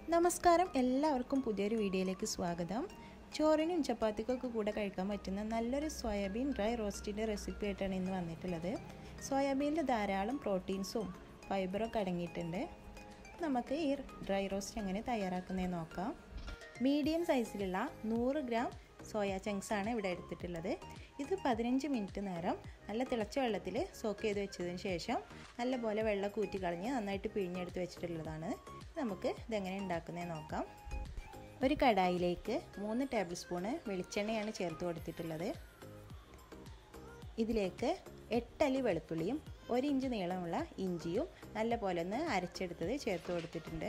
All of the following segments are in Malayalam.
നമസ്കാരം എല്ലാവർക്കും പുതിയൊരു വീഡിയോയിലേക്ക് സ്വാഗതം ചോറിനും ചപ്പാത്തിക്കൊക്കെ കൂടെ കഴിക്കാൻ പറ്റുന്ന നല്ലൊരു സോയാബീൻ ഡ്രൈ റോസ്റ്റിൻ്റെ റെസിപ്പി ആയിട്ടാണ് ഇന്ന് വന്നിട്ടുള്ളത് സോയാബീനിൽ ധാരാളം പ്രോട്ടീൻസും ഫൈബറൊക്കെ അടങ്ങിയിട്ടുണ്ട് നമുക്ക് ഈ ഡ്രൈ റോസ്റ്റ് എങ്ങനെ തയ്യാറാക്കുന്നതെന്ന് നോക്കാം മീഡിയം സൈസിലുള്ള നൂറ് ഗ്രാം സോയാ ചങ്ക്സ് ആണ് ഇവിടെ എടുത്തിട്ടുള്ളത് ഇത് പതിനഞ്ച് മിനിറ്റ് നേരം നല്ല തിളച്ച വെള്ളത്തിൽ സോക്ക് ചെയ്ത് വെച്ചതിന് ശേഷം നല്ലപോലെ വെള്ളം കൂറ്റി കളഞ്ഞ് നന്നായിട്ട് പിഴിഞ്ഞെടുത്ത് വെച്ചിട്ടുള്ളതാണ് നമുക്ക് ഇതെങ്ങനെ ഉണ്ടാക്കുന്നതെന്ന് നോക്കാം ഒരു കടായിലേക്ക് മൂന്ന് ടേബിൾ സ്പൂണ് വെളിച്ചെണ്ണയാണ് ചേർത്ത് കൊടുത്തിട്ടുള്ളത് ഇതിലേക്ക് എട്ടല്ലി വെളുത്തുള്ളിയും ഒരു ഇഞ്ച് നീളമുള്ള ഇഞ്ചിയും നല്ലപോലെ ഒന്ന് അരച്ചെടുത്തത് ചേർത്ത് കൊടുത്തിട്ടുണ്ട്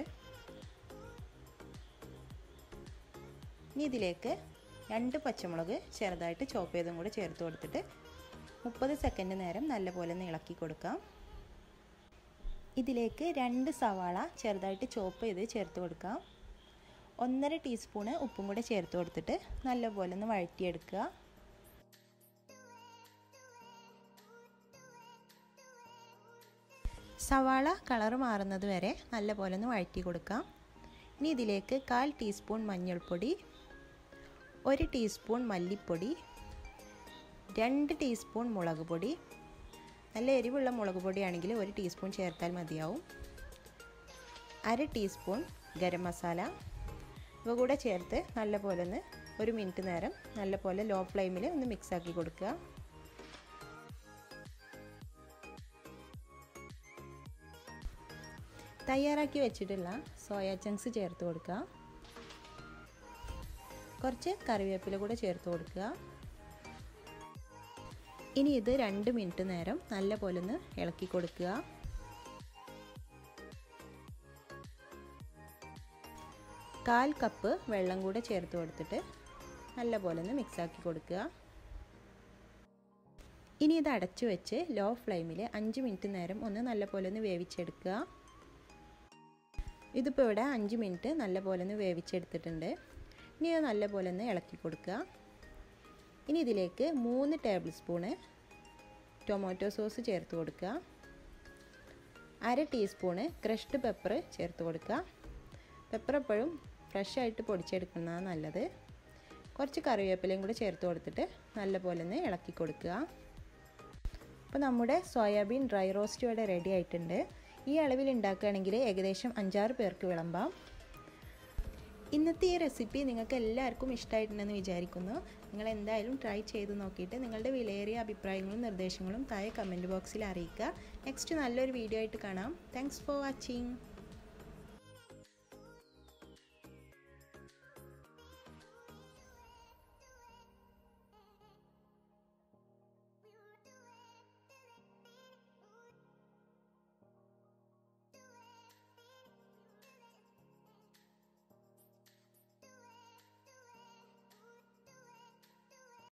ഇനി ഇതിലേക്ക് രണ്ട് പച്ചമുളക് ചെറുതായിട്ട് ചോപ്പ് ചെയ്തും കൂടെ ചേർത്ത് കൊടുത്തിട്ട് മുപ്പത് സെക്കൻഡ് നേരം നല്ലപോലെ ഒന്ന് ഇളക്കി കൊടുക്കാം ഇതിലേക്ക് രണ്ട് സവാള ചെറുതായിട്ട് ചോപ്പ് ചെയ്ത് ചേർത്ത് കൊടുക്കാം ഒന്നര ടീസ്പൂണ് ഉപ്പും കൂടെ ചേർത്ത് കൊടുത്തിട്ട് നല്ലപോലെ ഒന്ന് വഴറ്റിയെടുക്കുക സവാള കളർ മാറുന്നത് വരെ നല്ലപോലെ ഒന്ന് വഴറ്റി കൊടുക്കാം ഇനി ഇതിലേക്ക് കാൽ ടീസ്പൂൺ മഞ്ഞൾപ്പൊടി ഒരു ടീസ്പൂൺ മല്ലിപ്പൊടി രണ്ട് ടീസ്പൂൺ മുളക് പൊടി നല്ല എരിവുള്ള മുളക് പൊടിയാണെങ്കിൽ ഒരു ടീസ്പൂൺ ചേർത്താൽ മതിയാവും അര ടീസ്പൂൺ ഗരം മസാല ഇവ കൂടെ ചേർത്ത് നല്ലപോലെ ഒന്ന് ഒരു മിനിറ്റ് നേരം നല്ലപോലെ ലോ ഫ്ലെയിമിൽ ഒന്ന് മിക്സ് ആക്കി കൊടുക്കുക തയ്യാറാക്കി വെച്ചിട്ടുള്ള സോയാ ചങ്ക്സ് ചേർത്ത് കൊടുക്കുക കുറച്ച് കറിവേപ്പില കൂടെ ചേർത്ത് കൊടുക്കുക ഇനി ഇത് രണ്ട് മിനിറ്റ് നേരം നല്ല പോലെ ഒന്ന് ഇളക്കി കൊടുക്കുക കാൽ കപ്പ് വെള്ളം കൂടെ ചേർത്ത് കൊടുത്തിട്ട് നല്ല പോലെ ഒന്ന് മിക്സാക്കി കൊടുക്കുക ഇനി ഇത് അടച്ചു വെച്ച് ലോ ഫ്ലെയിമിൽ അഞ്ച് മിനിറ്റ് നേരം ഒന്ന് നല്ല പോലെ ഒന്ന് വേവിച്ചെടുക്കുക ഇതിപ്പോൾ ഇവിടെ അഞ്ച് മിനിറ്റ് നല്ല പോലെ ഒന്ന് വേവിച്ചെടുത്തിട്ടുണ്ട് ഇനി അത് നല്ല പോലെ ഒന്ന് ഇളക്കി കൊടുക്കുക ഇനി ഇതിലേക്ക് മൂന്ന് ടേബിൾ സ്പൂണ് ടൊമാറ്റോ സോസ് ചേർത്ത് കൊടുക്കുക അര ടീസ്പൂണ് ക്രഷ്ഡ് പെപ്പർ ചേർത്ത് കൊടുക്കുക പെപ്പർ എപ്പോഴും ഫ്രഷ് ആയിട്ട് പൊടിച്ചെടുക്കുന്നതാണ് നല്ലത് കുറച്ച് കറിവേപ്പിലയും കൂടി ചേർത്ത് കൊടുത്തിട്ട് നല്ലപോലെ ഒന്ന് ഇളക്കി കൊടുക്കുക അപ്പോൾ നമ്മുടെ സോയാബീൻ ഡ്രൈ റോസ്റ്റ് ഇവിടെ റെഡി ആയിട്ടുണ്ട് ഈ അളവിൽ ഉണ്ടാക്കുകയാണെങ്കിൽ ഏകദേശം അഞ്ചാറ് പേർക്ക് വിളമ്പാം ഇന്നത്തെ ഈ റെസിപ്പി നിങ്ങൾക്ക് എല്ലാവർക്കും ഇഷ്ടമായിട്ടുണ്ടെന്ന് വിചാരിക്കുന്നു നിങ്ങൾ എന്തായാലും ട്രൈ ചെയ്ത് നോക്കിയിട്ട് നിങ്ങളുടെ വിലയേറിയ അഭിപ്രായങ്ങളും നിർദ്ദേശങ്ങളും താഴെ കമൻറ്റ് ബോക്സിൽ അറിയിക്കുക നെക്സ്റ്റ് നല്ലൊരു വീഡിയോ ആയിട്ട് കാണാം താങ്ക്സ് ഫോർ വാച്ചിങ്